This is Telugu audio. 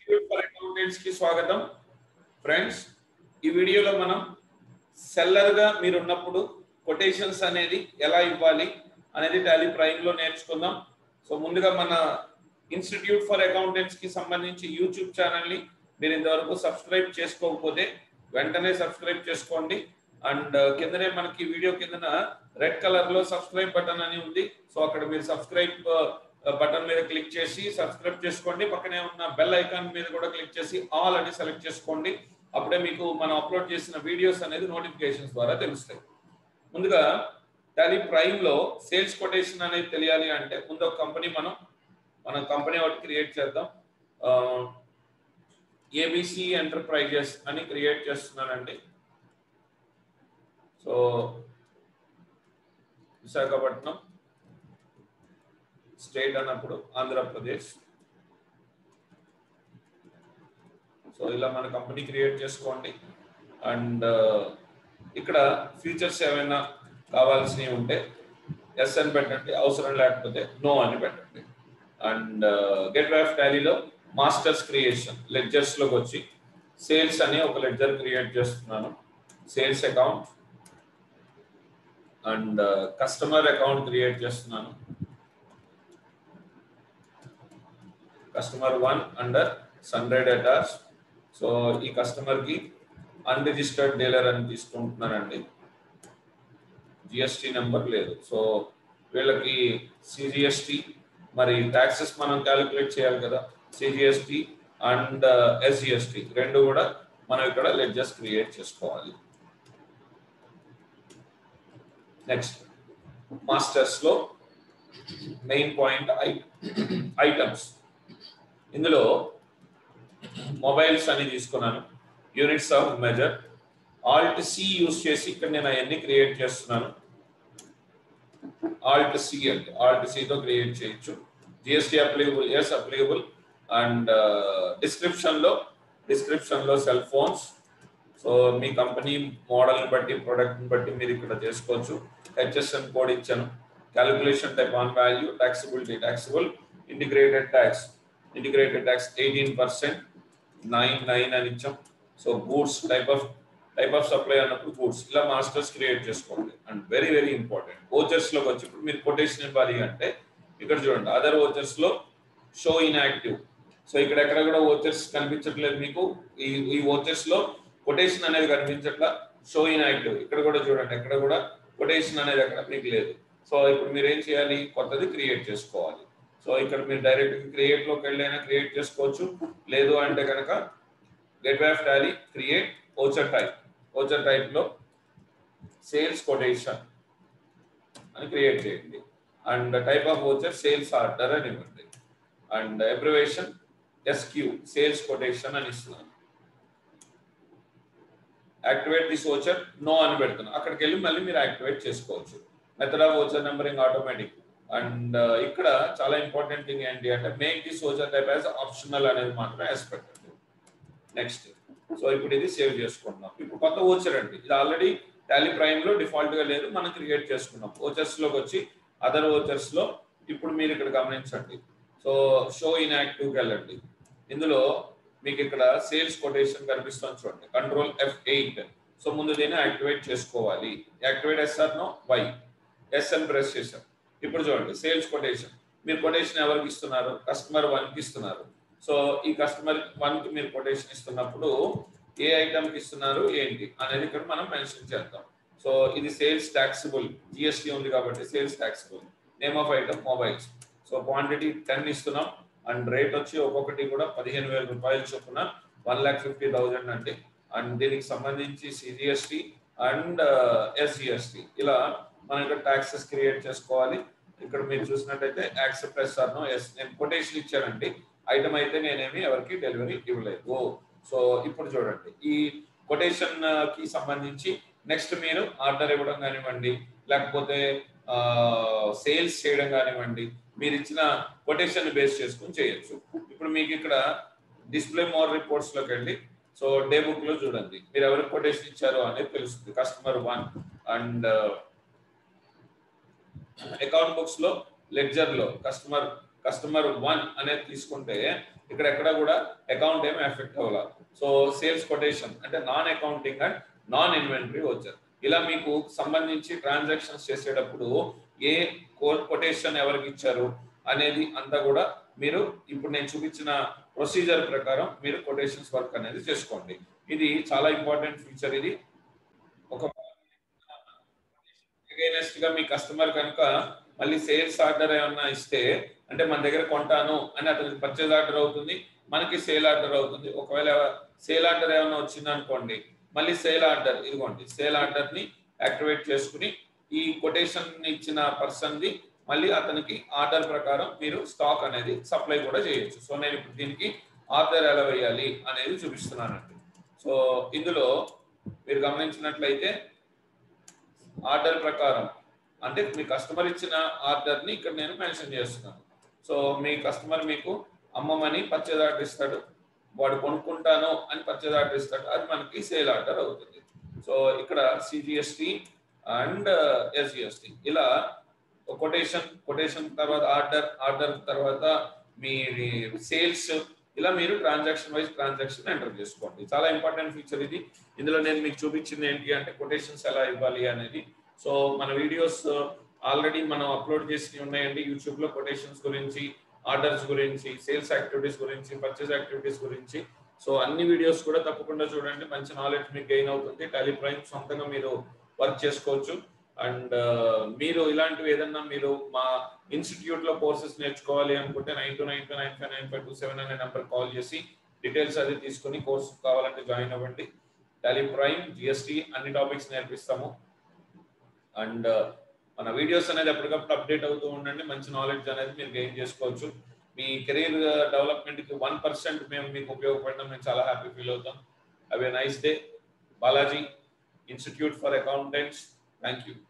ఇన్స్టిట్యూట్ ఫర్ అకౌంటెంట్స్ కి స్వాగతం ఫ్రెండ్స్ ఈ వీడియోలో మనం సెల్లర్ గా మీరు ఉన్నప్పుడు కొటేషన్స్ అనేది ఎలా ఇవ్వాలి అనేది టాలీ ప్రైమ్ లో నేర్చుకుందాం సో ముందుగా మన ఇన్స్టిట్యూట్ ఫర్ అకౌంటెంట్స్ కి సంబంధించి యూట్యూబ్ ఛానల్ ని మీరు ఇంతవరకు సబ్స్క్రైబ్ చేసుకోకపోతే వెంటనే సబ్స్క్రైబ్ చేసుకోండి అండ్ కిందనే మనకి వీడియో కిందన రెడ్ కలర్ లో సబ్స్క్రైబ్ బటన్ అని ఉంది సో అక్కడ మీరు సబ్స్క్రైబ్ బటన్ మీద క్లిక్ చేసి సబ్స్క్రైబ్ చేసుకోండి పక్కనే ఉన్న బెల్ ఐకాన్ మీద కూడా క్లిక్ చేసి ఆల్ అని సెలెక్ట్ చేసుకోండి అప్పుడే మీకు మనం అప్లోడ్ చేసిన వీడియోస్ అనేది నోటిఫికేషన్స్ ద్వారా తెలుస్తాయి ముందుగా టాలీ ప్రైమ్ లో సేల్స్ కొటేషన్ అనేది తెలియాలి అంటే ముందు ఒక కంపెనీ మనం మన కంపెనీ ఒకటి క్రియేట్ చేద్దాం ఏబిసి ఎంటర్ప్రైజెస్ అని క్రియేట్ చేస్తున్నానండి సో విశాఖపట్నం స్టేట్ అన్నప్పుడు ఆంధ్రప్రదేశ్ సో ఇలా మన కంపెనీ క్రియేట్ చేసుకోండి అండ్ ఇక్కడ ఫీచర్స్ ఏమైనా కావాల్సినవి ఉంటే ఎస్ అని పెట్టండి అవసరం లేకపోతే నో అని పెట్టండి అండ్ గెట్ ఆఫ్ టాలీలో మాస్టర్స్ క్రియేషన్ లెడ్జర్స్ లోకి వచ్చి సేల్స్ అని ఒక లెడ్జర్ క్రియేట్ చేస్తున్నాను sales account and customer account create చేస్తున్నాను customer one under sundry debtors so ఈ కస్టమర్ కి అన్రిజిస్టర్డ్ డీలర్ అని తీసుకుంటున్నానండి జిఎస్టి నెంబర్ లేదు సో వీళ్ళకి సిజిఎస్టి మరి ట్యాక్సెస్ మనం క్యాలిక్యులేట్ చేయాలి కదా సిజిఎస్టి అండ్ ఎస్జిఎస్టి రెండు కూడా మనం ఇక్కడ లెడ్జెస్ క్రియేట్ చేసుకోవాలి నెక్స్ట్ మాస్టర్స్ లో మెయిన్ పాయింట్ ఐటమ్స్ ఇందులో మొబైల్స్ అని తీసుకున్నాను units of measure alt C use చేసి ఇక్కడ నేను అవన్నీ క్రియేట్ చేస్తున్నాను ఆల్ట్ సి అంటే ఆల్ట్ సితో క్రియేట్ చేయొచ్చు GST applicable as applicable and description లో డిస్క్రిప్షన్ లో సెల్ ఫోన్స్ సో మీ కంపెనీ మోడల్ని బట్టి ప్రోడక్ట్ని బట్టి మీరు ఇక్కడ చేసుకోవచ్చు హెచ్ఎస్ఎన్ కోడ్ ఇచ్చాను calculation type on value taxability taxable integrated tax integrated tax eighteen percent nine nine అని ఇచ్చాం so goods type of type of supply అన్నప్పుడు గూడ్స్ ఇలా మాస్టర్స్ క్రియేట్ చేసుకోండి and very very important vouchers లోకి వచ్చి ఇప్పుడు మీరు కొటేషన్ ఇవ్వాలి అంటే ఇక్కడ చూడండి అదర్ ఓచర్స్ లో షో ఇన్యాక్టివ్ సో ఇక్కడ ఎక్కడ కూడా ఓచర్స్ కనిపించట్లేదు మీకు ఈ ఈ ఓచర్స్ లో కొటేషన్ అనేది కనిపించట్లా షో ఇన్యాక్టివ్ ఇక్కడ కూడా చూడండి ఎక్కడ కూడా కొటేషన్ అనేది అక్కడ మీకు లేదు సో ఇప్పుడు మీరు ఏం చేయాలి కొత్తది క్రియేట్ చేసుకోవాలి సో ఇక్కడ మీరు డైరెక్ట్ క్రియేట్ లోకి వెళ్ళైనా క్రియేట్ చేసుకోవచ్చు లేదు అంటే కనుక gate of Tally create voucher type voucher type లో సేల్స్ కొటేషన్ అని క్రియేట్ చేయండి and type of voucher sales order అని ఇవ్వండి and abbreviation SQ sales quotation అని ఇస్తున్నాను యాక్టివేట్ దిస్ ఓచర్ నో అని పెడుతున్నాను అక్కడికి వెళ్ళి మళ్ళీ మీరు యాక్టివేట్ చేసుకోవచ్చు method of voucher numbering automatic and ఇక్కడ చాలా ఇంపార్టెంట్ థింగ్ ఏంటి అంటే make this voucher type as optional అనేది మాత్రం యాజ్ పెట్టండి నెక్స్ట్ సో ఇప్పుడు ఇది సేవ్ చేసుకుంటున్నాం ఇప్పుడు కొత్త ఓచర్ అండి ఇది ఆల్రెడీ టాలీ ప్రైమ్ లో డిఫాల్ట్ గా లేదు మనం క్రియేట్ చేసుకున్నాం ఓచర్స్ లోకి వచ్చి అదర్ ఓచర్స్ లో ఇప్పుడు మీరు ఇక్కడ గమనించండి సో షో ఇన్ యాక్టివ్కి వెళ్ళండి ఇందులో మీకు ఇక్కడ సేల్స్ కొటేషన్ కనిపిస్తుంది చూడండి కంట్రోల్ ఎఫ్ ఎయిట్ సో ముందు దీన్ని యాక్టివేట్ చేసుకోవాలి activate yes or no yes అని ప్రెస్ చేశాం ఇప్పుడు చూడండి సేల్స్ కొటేషన్ మీరు కొటేషన్ ఎవరికి ఇస్తున్నారు కస్టమర్ వన్ కి ఇస్తున్నారు సో ఈ కస్టమర్ వన్ కి మీరు కొటేషన్ ఇస్తున్నప్పుడు ఏ ఐటమ్ కి ఇస్తున్నారు ఏంటి అనేది ఇక్కడ మనం మెన్షన్ చేద్దాం సో ఇది సేల్స్ ట్యాక్సిబుల్ జిఎస్టీ ఉంది కాబట్టి sales taxable name of item mobiles so quantity ten ఇస్తున్నాం అండ్ రేట్ వచ్చి ఒక్కొక్కటి కూడా పదిహేను వేల రూపాయలు చొప్పున వన్ ల్యాక్ ఫిఫ్టీ థౌజండ్ అండి అండ్ దీనికి సంబంధించి సిజిఎస్టీ అండ్ ఎస్జిఎస్టీ ఇలా మనం ఇక్కడ ట్యాక్సెస్ క్రియేట్ చేసుకోవాలి ఇక్కడ మీరు చూసినట్టయితే యాక్సెప్ట్ ఎస్ఆర్నో ఎస్ నేను కొటేషన్ ఇచ్చానండి ఐటమ్ అయితే నేనేమి ఎవరికి డెలివరీ ఇవ్వలేదు సో ఇప్పుడు చూడండి ఈ కొటేషన్ కి సంబంధించి నెక్స్ట్ మీరు ఆర్డర్ ఇవ్వడం కానివ్వండి లేకపోతే సేల్స్ చేయడం కానివ్వండి మీరు ఇచ్చిన కొటేషన్ బేస్ చేసుకుని చేయొచ్చు ఇప్పుడు మీకు ఇక్కడ డిస్ప్లే మోర్ రిపోర్ట్స్ లోకి వెళ్ళి సో డే బుక్ లో చూడండి మీరు ఎవరికి కొటేషన్ ఇచ్చారో అనేది తెలుస్తుంది customer one and account books లో లెడ్జర్ లో కస్టమర్ కస్టమర్ వన్ అనేది తీసుకుంటే ఇక్కడ ఎక్కడ కూడా అకౌంట్ ఏమి ఎఫెక్ట్ అవ్వాలి సో సేల్స్ కొటేషన్ అంటే non accounting and non inventory వచ్చారు ఇలా మీకు సంబంధించి ట్రాన్సాక్షన్స్ చేసేటప్పుడు ఏ కొటేషన్ ఎవరికి ఇచ్చారు అనేది అంతా కూడా మీరు ఇప్పుడు నేను చూపించిన ప్రొసీజర్ ప్రకారం మీరు కొటేషన్స్ వర్క్ అనేది చేసుకోండి ఇది చాలా ఇంపార్టెంట్ ఫీచర్ ఇది ఒక అగైనెస్ట్ గా మీ కస్టమర్ కనుక మళ్ళీ సేల్స్ ఆర్డర్ ఏమన్నా ఇస్తే అంటే మన దగ్గర కొంటాను అని అతనికి పర్చేజ్ ఆర్డర్ అవుతుంది మనకి సేల్ ఆర్డర్ అవుతుంది ఒకవేళ సేల్ ఆర్డర్ ఏమైనా వచ్చింది అనుకోండి మళ్ళీ సేల్ ఆర్డర్ ఇదిగోండి సేల్ ఆర్డర్ ని యాక్టివేట్ చేసుకుని ఈ కొటేషన్ ఇచ్చిన పర్సన్ ది మళ్ళీ అతనికి ఆర్డర్ ప్రకారం మీరు స్టాక్ అనేది సప్లై కూడా చేయొచ్చు సో నేను ఇప్పుడు దీనికి ఆర్డర్ ఎలా వేయాలి అనేది చూపిస్తున్నానండి సో ఇందులో మీరు గమనించినట్లయితే ఆర్డర్ ప్రకారం అంటే మీ కస్టమర్ ఇచ్చిన ఆర్డర్ ని ఇక్కడ నేను మెన్షన్ చేస్తున్నాను సో మీ కస్టమర్ మీకు అమ్మమని పర్చేజ్ ఆర్డర్ ఇస్తాడు వాడు కొనుక్కుంటాను అని పర్చేజ్ ఆర్డర్ ఇస్తాడు అది మనకి సేల్ ఆర్డర్ అవుతుంది సో ఇక్కడ సిజిఎస్టి అండ్ ఎస్జిఎస్టి ఇలా కొటేషన్ కొటేషన్ తర్వాత ఆర్డర్ ఆర్డర్ తర్వాత మీ సేల్స్ ఇలా మీరు ట్రాన్సాక్షన్ వైజ్ ట్రాన్సాక్షన్ ఎంటర్ చేసుకోండి చాలా ఇంపార్టెంట్ ఫీచర్ ఇది ఇందులో నేను మీకు చూపించింది ఏంటి అంటే కొటేషన్స్ ఎలా ఇవ్వాలి అనేది సో మన వీడియోస్ ఆల్రెడీ మనం అప్లోడ్ చేసి ఉన్నాయండి యూట్యూబ్ లో కొటేషన్స్ గురించి ఆర్డర్స్ గురించి సేల్స్ యాక్టివిటీస్ గురించి పర్చేస్ యాక్టివిటీస్ గురించి సో అన్ని వీడియోస్ కూడా తప్పకుండా చూడండి మంచి నాలెడ్జ్ మీకు గెయిన్ అవుతుంది టాలీ ప్రైమ్ సొంతంగా మీరు వర్క్ చేసుకోవచ్చు అండ్ మీరు ఇలాంటివి ఏదన్నా మీరు మా ఇన్స్టిట్యూట్ లో కోర్సెస్ నేర్చుకోవాలి అనుకుంటే nine two nine two nine five nine five two seven అనే నెంబర్ కాల్ చేసి డీటెయిల్స్ అది తీసుకుని కోర్స్ కావాలంటే జాయిన్ అవ్వండి టాలీ ప్రైమ్ జిఎస్టీ అన్ని టాపిక్స్ నేర్పిస్తాము అండ్ మన వీడియోస్ అనేది ఎప్పటికప్పుడు అప్డేట్ అవుతూ ఉండండి మంచి నాలెడ్జ్ అనేది మీరు గెయిన్ చేసుకోవచ్చు మీ కెరీర్ డెవలప్మెంట్ కి వన్ పర్సెంట్ మేము మీకు ఉపయోగపడడం మేము చాలా హ్యాపీ ఫీల్ అవుతాం have a nice day Balaji institute for accountants thank you